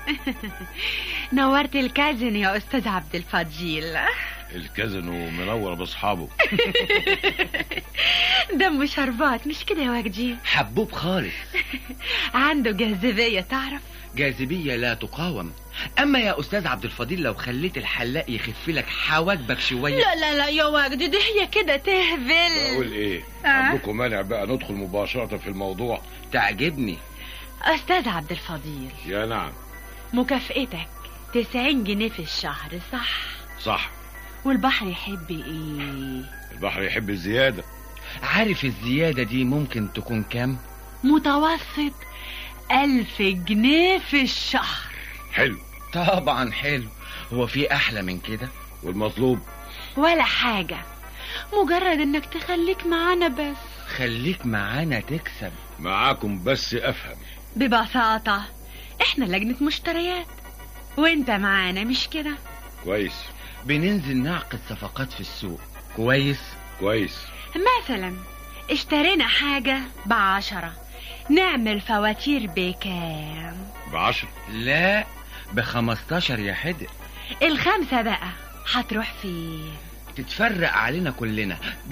نورت الكازن يا أستاذ عبد الفضيل الكازينو منور باصحابه دمه شربات مش كده يا وجدي حبوب خالص عنده جاذبية تعرف جاذبية لا تقاوم أما يا أستاذ عبد الفضيل لو خليت الحلاق يخف لك حواجبك شوية لا لا لا يا وجدي دي هي كده تهبل بقول ايه آه. عندكم مانع بقى ندخل مباشرة في الموضوع تعجبني أستاذ عبد الفضيل يا نعم مكافئتك 90 جنيه في الشهر صح صح والبحر يحب ايه البحر يحب الزيادة عارف الزيادة دي ممكن تكون كام؟ متوسط ألف جنيه في الشهر حلو طبعا حلو هو في أحلى من كده؟ والمطلوب ولا حاجة مجرد انك تخليك معانا بس خليك معانا تكسب معاكم بس افهم ببساطة احنا لجنة مشتريات وانت معانا مش كده كويس بننزل نعقد صفقات في السوق كويس؟ كويس مثلا اشترينا حاجة بعشرة نعمل فواتير بكام بعشر لا بخمستاشر يا حدق الخمسة بقى هتروح فين تتفرق علينا كلنا